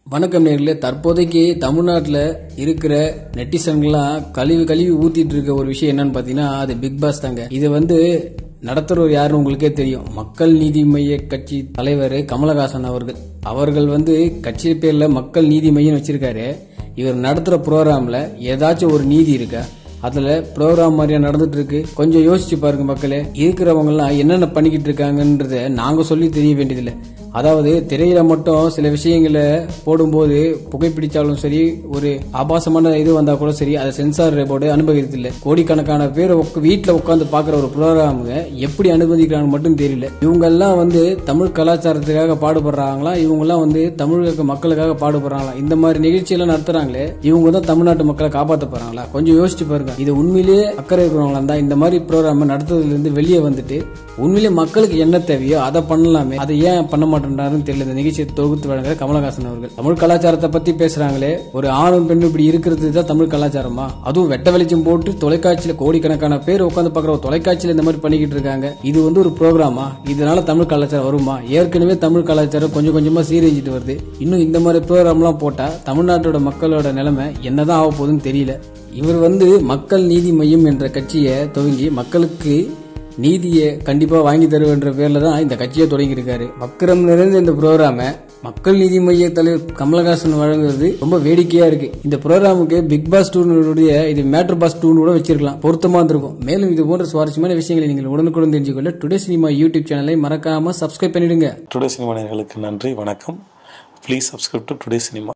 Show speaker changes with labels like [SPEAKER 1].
[SPEAKER 1] வணக்கம் நேர்களே தற்போதைக்கு தமிழ்நாட்டில் இருக்கிற நெட்டிசன்கள்லாம் கழுவி கழுவி ஊத்திட்டு இருக்க ஒரு விஷயம் என்னன்னு பார்த்தீங்கன்னா அது பிக் பாஸ் தாங்க இது வந்து நடத்துறவர் யாருன்னு உங்களுக்கே தெரியும் மக்கள் நீதி மைய கட்சி தலைவர் கமலஹாசன் அவர்கள் அவர்கள் வந்து கட்சி பேர்ல மக்கள் நீதி மையம் வச்சிருக்காரு இவர் நடத்துற ப்ரோக்ராம்ல ஏதாச்சும் ஒரு நீதி இருக்கா அதுல ப்ரோக்ராம் மாதிரியா நடந்துட்டு இருக்கு கொஞ்சம் யோசிச்சு பாருங்க மக்களே இருக்கிறவங்க எல்லாம் என்னென்ன பண்ணிக்கிட்டு இருக்காங்கன்றத நாங்க சொல்லி தெரிய வேண்டியதில்லை அதாவது திரையில மட்டும் சில விஷயங்களை போடும்போது புகைப்பிடிச்சாலும் சரி ஒரு ஆபாசமான இது வந்தா கூட சரி அதை சென்சார் போர்டு அனுமதிக்கிறதில்லை கோடிக்கணக்கான பேர் உக்க- வீட்டுல உட்காந்து பாக்குற ஒரு ப்ரோக்ராமுங்க எப்படி அனுமதிக்கிறாங்க மட்டும் தெரியல இவங்க எல்லாம் வந்து தமிழ் கலாச்சாரத்துக்காக பாடுபடுறாங்களா இவங்க எல்லாம் வந்து தமிழக மக்களுக்காக பாடுபடுறாங்களா இந்த மாதிரி நிகழ்ச்சி எல்லாம் நடத்துறாங்களே இவங்க தான் தமிழ்நாட்டு மக்களை காப்பாத்த போறாங்களா கொஞ்சம் யோசிச்சு பாருங்க இது உண்மையிலேயே அக்கறை இருக்கிறவங்களா இருந்தா இந்த மாதிரி ப்ரோக்ராம் நடத்துறதுல இருந்து வெளியே வந்துட்டு உண்மையிலேயே மக்களுக்கு என்ன தேவையோ அதை பண்ணலாமே அதை ஏன் பண்ண மாட்டேன்றாருன்னு தெரியல இந்த நிகழ்ச்சியை தொகுத்து வழங்குற கமலஹாசன் அவர்கள் தமிழ் கலாச்சாரத்தை பத்தி பேசுறாங்களே ஒரு ஆணும் பெண்ணும் இப்படி இருக்கிறது தான் தமிழ் கலாச்சாரமா அதுவும் வெட்ட வெளிச்சம் போட்டு தொலைக்காட்சியில கோடிக்கணக்கான பேர் உட்காந்து பாக்குற ஒரு தொலைக்காட்சியில இந்த மாதிரி பண்ணிக்கிட்டு இருக்காங்க இது வந்து ஒரு ப்ரோக்ராமா இதனால தமிழ் கலாச்சாரம் வருமா ஏற்கனவே தமிழ் கலாச்சாரம் கொஞ்சம் கொஞ்சமா சீரழிஞ்சிட்டு வருது இன்னும் இந்த மாதிரி ப்ரோக்ராம்லாம் போட்டா தமிழ்நாட்டோட மக்களோட நிலைமை என்னதான் ஆக போகுதுன்னு தெரியல இவர் வந்து மக்கள் நீதி மையம் என்ற கட்சியை துவங்கி மக்களுக்கு நீதியை கண்டிப்பா வாங்கி தருவன்ற பேர்ல தான் இந்த கட்சியை தொடங்கியிருக்காரு வக்கரம் நிறைந்த இந்த ப்ரோக்ராம மக்கள் நீதி மைய தலைவர் கமலஹாசன் வழங்குறது ரொம்ப வேடிக்கையா இருக்கு இந்த ப்ரோக்ராமுக்கு பிக் பாஸ் டூனுடைய இது மேட்டர் பாஸ் டூன் கூட வச்சிருக்கலாம் பொருத்தமா இருந்திருக்கும் மேலும் இது போன்ற சுவாரஸ்யமான விஷயங்களை நீங்கள் உடனுக்குடன் தெரிஞ்சுக்கொள்ள டுடே சினிமா யூடியூப் சேனலை மறக்காம சப்ஸ்கிரைப் பண்ணிடுங்க
[SPEAKER 2] டுடே சினிமா நேயர்களுக்கு நன்றி வணக்கம் please subscribe to today cinema